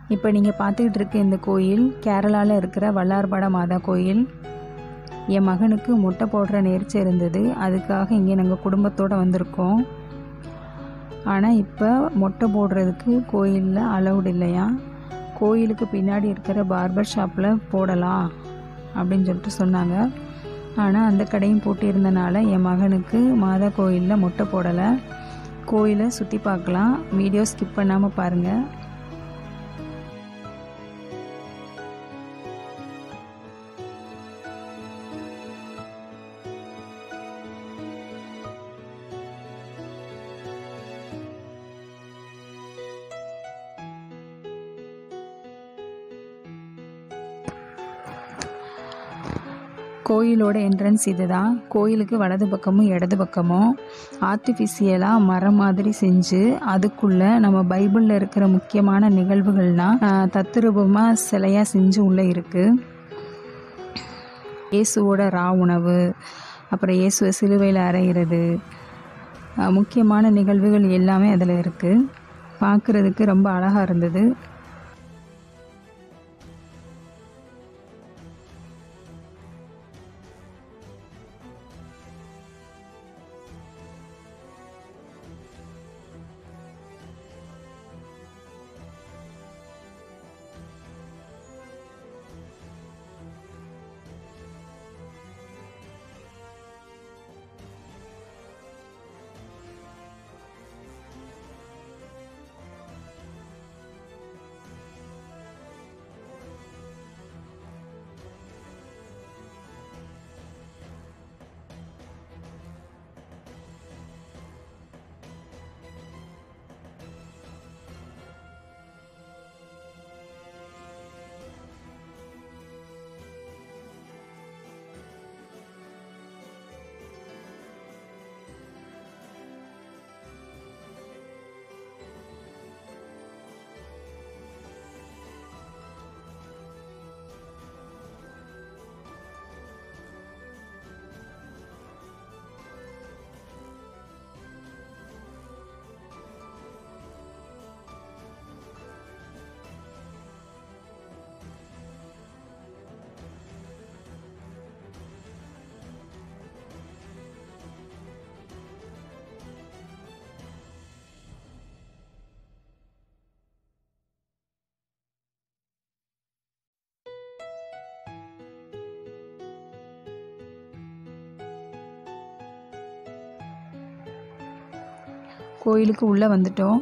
இப்போ நீங்கள் பார்த்துக்கிட்டு இருக்க இந்த கோயில் கேரளாவில் இருக்கிற வல்லார்பாட மாதா கோயில் என் மகனுக்கு முட்டை போடுற நேர்ச்சி இருந்தது அதுக்காக இங்கே நாங்கள் குடும்பத்தோடு வந்திருக்கோம் ஆனால் இப்போ மொட்டை போடுறதுக்கு கோயிலில் அலௌட் இல்லையா கோயிலுக்கு பின்னாடி இருக்கிற பார்பர் ஷாப்பில் போடலாம் அப்படின்னு சொல்லிட்டு சொன்னாங்க ஆனால் அந்த கடையும் பூட்டியிருந்தனால என் மகனுக்கு மாதா கோயிலில் மொட்டை போடலை கோயிலை சுற்றி பார்க்கலாம் வீடியோ ஸ்கிப் பண்ணாமல் பாருங்கள் கோயிலோட என்ட்ரன்ஸ் இதுதான் கோயிலுக்கு வலது பக்கமும் இடது பக்கமும் ஆர்டிஃபிஷியலாக மரம் மாதிரி செஞ்சு அதுக்குள்ளே நம்ம பைபிளில் இருக்கிற முக்கியமான நிகழ்வுகள்லாம் ஆஹ், தத்ரூபமாக சிலையாக செஞ்சு உள்ளே இருக்குது இயேசுவோட ரா உணவு அப்புறம் இயேசுவை சிலுவையில் அறையிறது ஆஹ், முக்கியமான நிகழ்வுகள் எல்லாமே அதில் இருக்குது பார்க்குறதுக்கு ரொம்ப அழகாக இருந்தது கோயிலுக்கு உள்ளே வந்துட்டோம்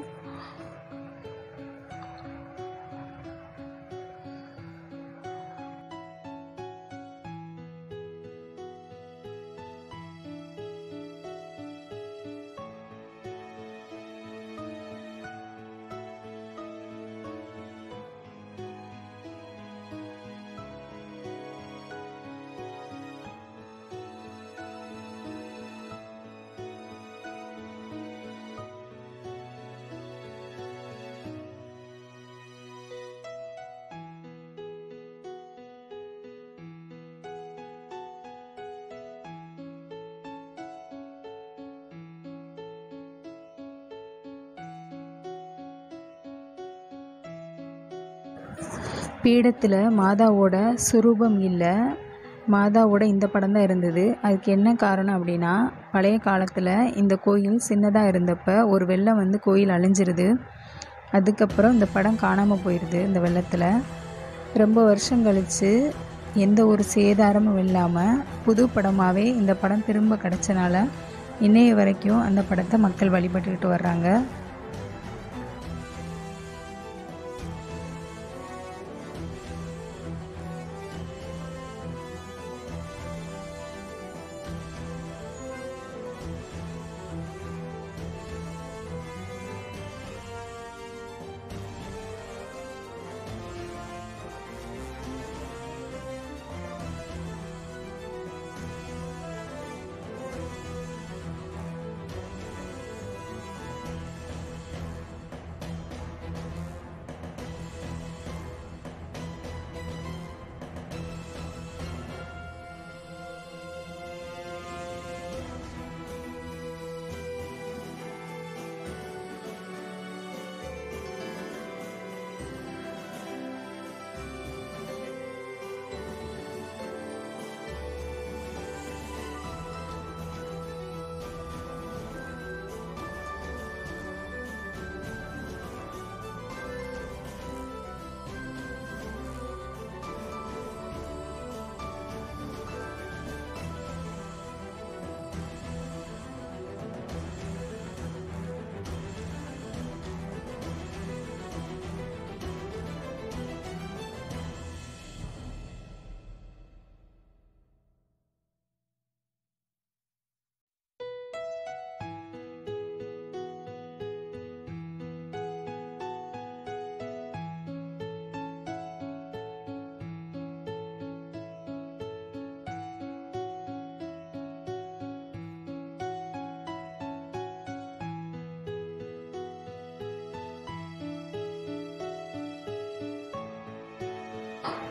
பீடத்தில் மாதாவோட சுரூபம் இல்லை மாதாவோட இந்த படம் தான் இருந்தது அதுக்கு என்ன காரணம் அப்படின்னா பழைய காலத்தில் இந்த கோயில் சின்னதாக இருந்தப்ப ஒரு வெள்ளம் வந்து கோயில் அழிஞ்சிருது அதுக்கப்புறம் இந்த படம் காணாமல் போயிடுது இந்த வெள்ளத்தில் ரொம்ப வருஷம் கழித்து எந்த ஒரு சேதாரமும் இல்லாமல் புது படமாகவே இந்த படம் திரும்ப கிடச்சனால இன்னைய வரைக்கும் அந்த படத்தை மக்கள் வழிபட்டுக்கிட்டு வர்றாங்க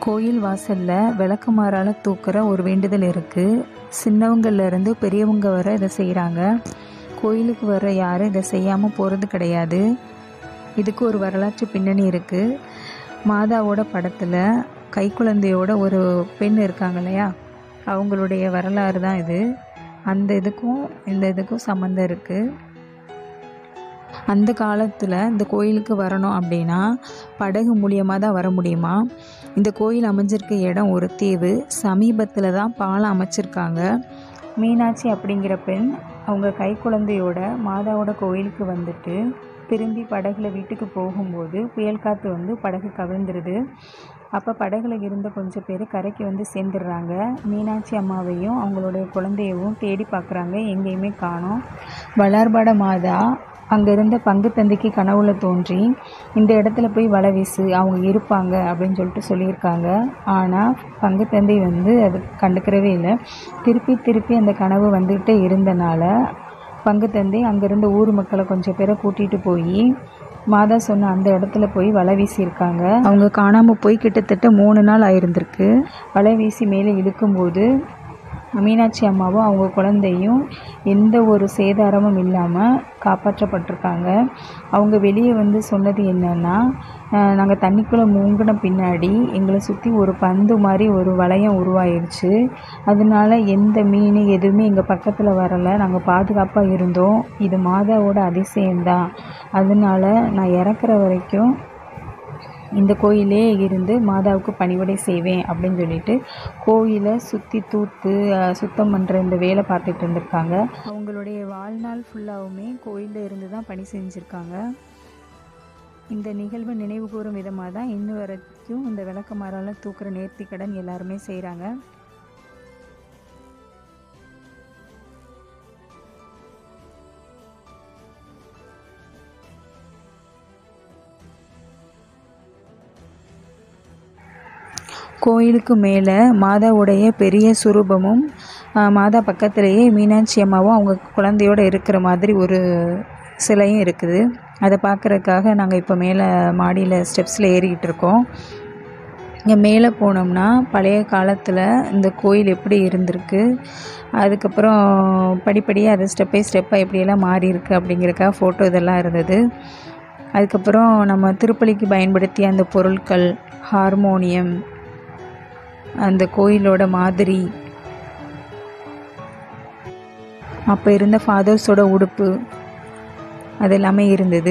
கோயில் வாசலில் விளக்குமாறால் தூக்குற ஒரு வேண்டுதல் இருக்குது சின்னவங்கள்லேருந்து பெரியவங்க வர இதை செய்கிறாங்க கோயிலுக்கு வர யாரும் இதை செய்யாமல் போகிறது கிடையாது இதுக்கு ஒரு வரலாற்று பின்னணி இருக்குது மாதாவோட படத்தில் கைக்குழந்தையோட ஒரு பெண் இருக்காங்க இல்லையா அவங்களுடைய வரலாறு தான் இது அந்த இதுக்கும் இந்த இதுக்கும் சம்மந்தம் இருக்குது அந்த காலத்தில் இந்த கோயிலுக்கு வரணும் அப்படின்னா படகு மூலியமாக தான் வர முடியுமா இந்த கோயில் அமைஞ்சிருக்க இடம் ஒரு தீவு சமீபத்தில் தான் பாலம் அமைச்சிருக்காங்க மீனாட்சி அப்படிங்கிற பெண் அவங்க கைக்குழந்தையோட மாதாவோட கோயிலுக்கு வந்துட்டு திரும்பி படகுல வீட்டுக்கு போகும்போது புயல் காற்று வந்து படகு கவிழ்ந்துருது அப்போ படகுல இருந்த கொஞ்சம் பேர் கரைக்கு வந்து சேர்ந்துடுறாங்க மீனாட்சி அம்மாவையும் அவங்களுடைய குழந்தையவும் தேடி பார்க்குறாங்க எங்கேயுமே காணோம் வளார்பாட மாதா அங்கே இருந்த பங்கு தந்தைக்கு கனவுல தோன்றி இந்த இடத்துல போய் வலை வீசு அவங்க இருப்பாங்க அப்படின்னு சொல்லிட்டு சொல்லியிருக்காங்க ஆனால் பங்கு தந்தை வந்து அது கண்டுக்கிறவே இல்லை திருப்பி திருப்பி அந்த கனவு வந்துக்கிட்டே இருந்தனால பங்கு தந்தை அங்கேருந்த ஊர் மக்களை கொஞ்சம் பேரை கூட்டிகிட்டு போய் மாதா சொன்ன அந்த இடத்துல போய் வலை வீசியிருக்காங்க அவங்க காணாமல் போய் கிட்டத்தட்ட மூணு நாள் ஆயிருந்திருக்கு வலை வீசி மேலே இழுக்கும்போது மீனாட்சி அம்மாவும் அவங்க குழந்தையும் எந்த ஒரு சேதாரமும் இல்லாமல் காப்பாற்றப்பட்டிருக்காங்க அவங்க வெளியே வந்து சொன்னது என்னன்னா நாங்கள் தண்ணிக்குள்ளே மூங்கின பின்னாடி எங்களை சுற்றி ஒரு பந்து மாதிரி ஒரு வளையம் உருவாயிருச்சு அதனால எந்த மீன் எதுவுமே எங்கள் பக்கத்தில் வரலை நாங்கள் பாதுகாப்பாக இருந்தோம் இது மாதாவோட அதிசயம்தான் அதனால நான் இறக்குற வரைக்கும் இந்த கோயிலே இருந்து மாதாவுக்கு பணிவிடை செய்வேன் அப்படின்னு சொல்லிட்டு கோயிலை சுற்றி தூத்து அஹ், சுத்தம் பண்ணுற இந்த வேலை பார்த்துட்டு இருந்திருக்காங்க அவங்களுடைய வாழ்நாள் ஃபுல்லாகவுமே கோயிலில் இருந்து தான் பணி செஞ்சுருக்காங்க இந்த நிகழ்வை நினைவு கூறும் விதமாக தான் இன்னும் வரைக்கும் இந்த விளக்கமாறால் தூக்குற நேர்த்தி கடன் எல்லாருமே செய்கிறாங்க கோயிலுக்கு மேலே மாதாவுடைய பெரிய சுரூபமும் ஆஹ், மாதா பக்கத்திலேயே மீனாட்சி அம்மாவும் அவங்க குழந்தையோட இருக்கிற மாதிரி ஒரு சிலையும் இருக்குது அதை பார்க்குறதுக்காக நாங்கள் இப்போ மேலே மாடியில் ஸ்டெப்ஸில் ஏறிக்கிட்டு இருக்கோம் இங்கே மேலே போனோம்னா பழைய காலத்தில் இந்த கோயில் எப்படி இருந்திருக்கு அதுக்கப்புறம் படிப்படியாக அது ஸ்டெப் பை ஸ்டெப்பாக எப்படியெல்லாம் மாறி இருக்கு அப்படிங்கிறக்காக ஃபோட்டோ இதெல்லாம் இருந்தது அதுக்கப்புறம் நம்ம திருப்பலிக்கு பயன்படுத்திய அந்த பொருட்கள் ஹார்மோனியம் அந்த கோயிலோட மாதிரி அப்போ இருந்த ஃபாதர்ஸோட உடுப்பு அது எல்லாமே இருந்தது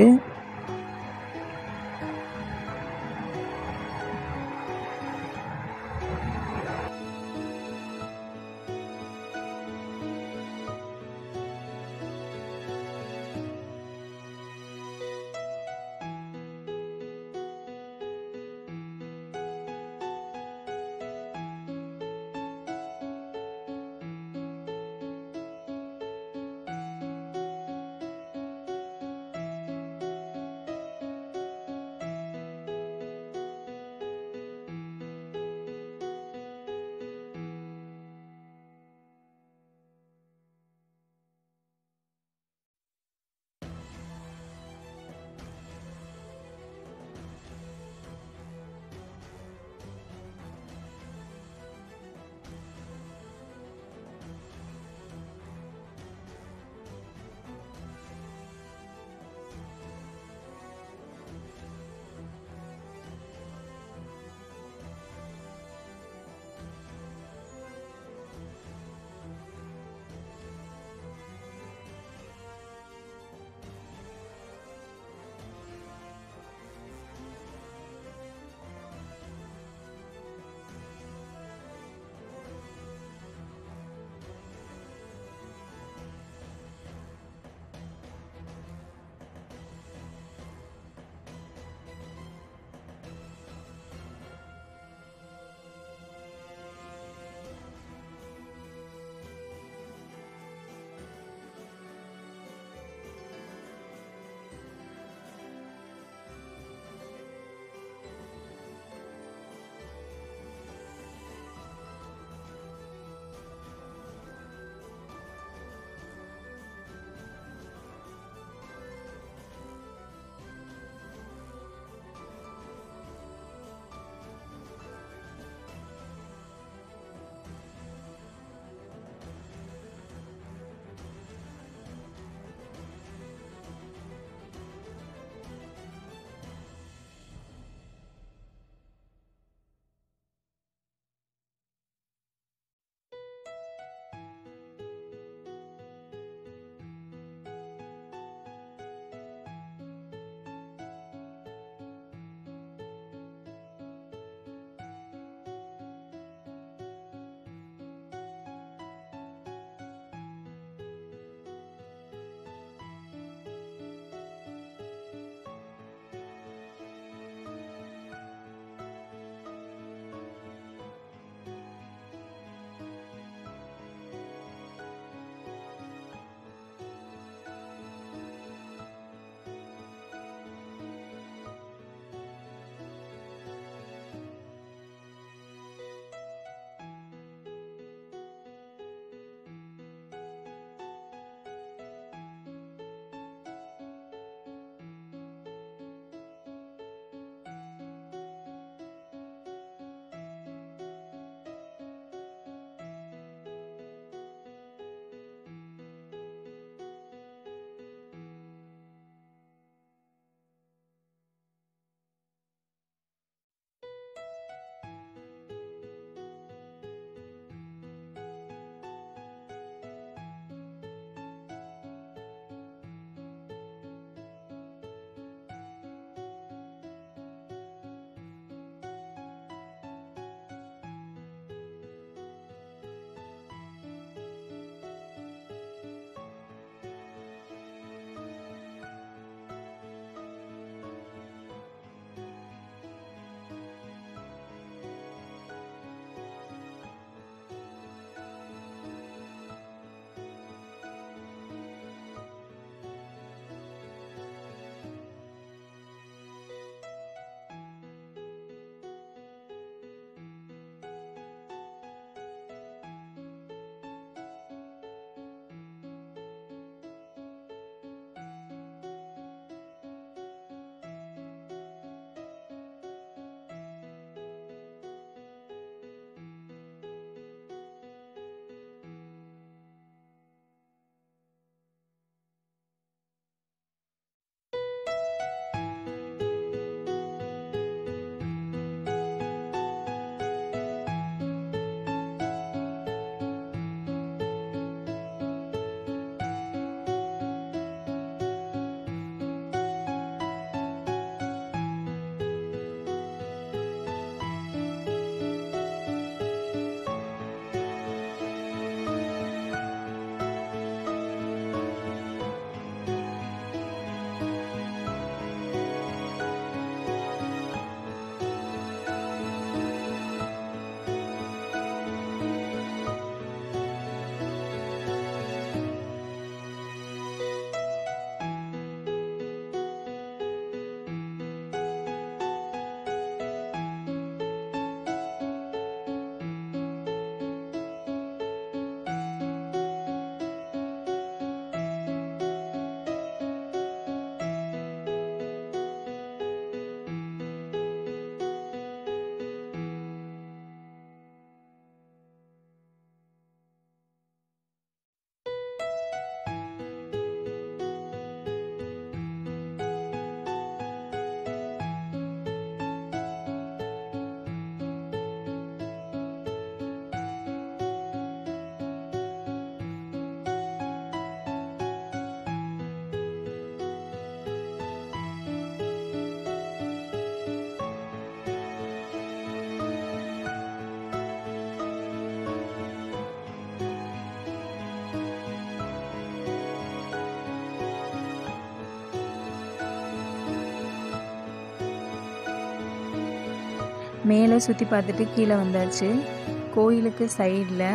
மேலே சுற்றி பார்த்துட்டு கீழே வந்தாச்சு கோயிலுக்கு சைடில்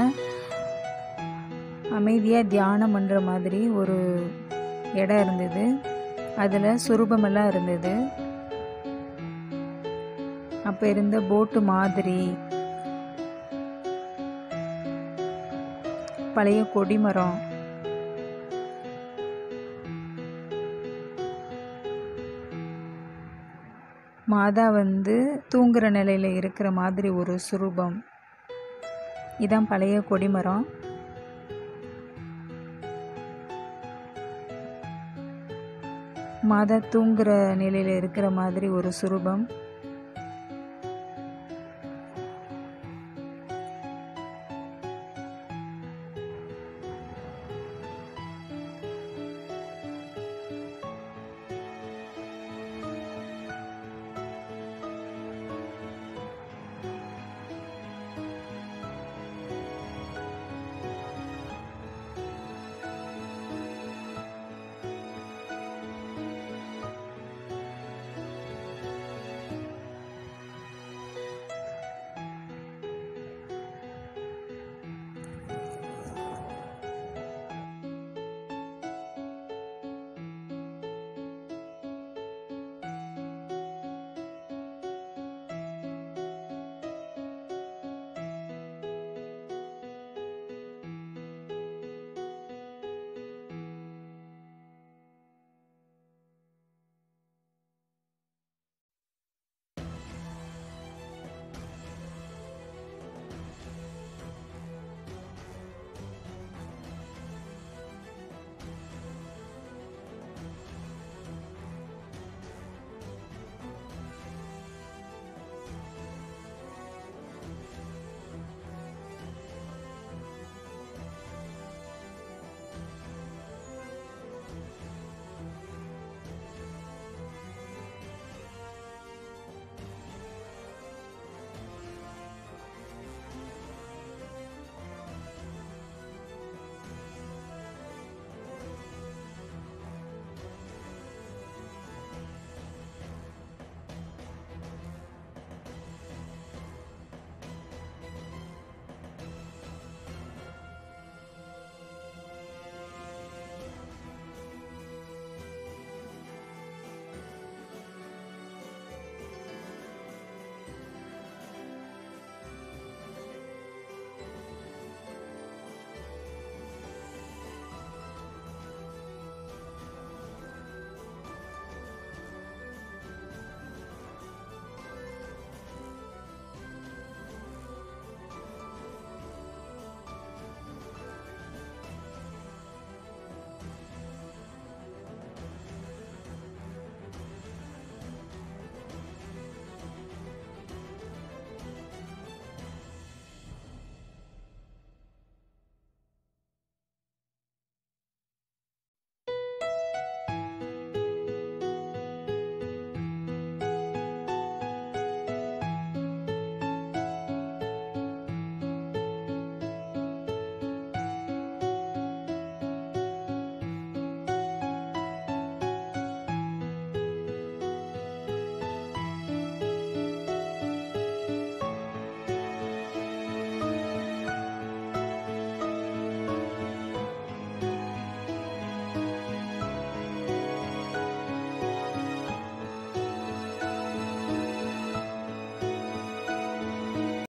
அமைதியாக தியானம் பண்ணுற மாதிரி ஒரு இடம் இருந்தது அதில் சுரூபமெல்லாம் இருந்தது அப்போ இருந்த போட்டு மாதிரி பழைய கொடிமரம் மாதா வந்து தூங்குற நிலையில் இருக்கிற மாதிரி ஒரு சுரூபம் இதான் பழைய கொடிமரம் மாதா தூங்குற நிலையில் இருக்கிற மாதிரி ஒரு சுரூபம்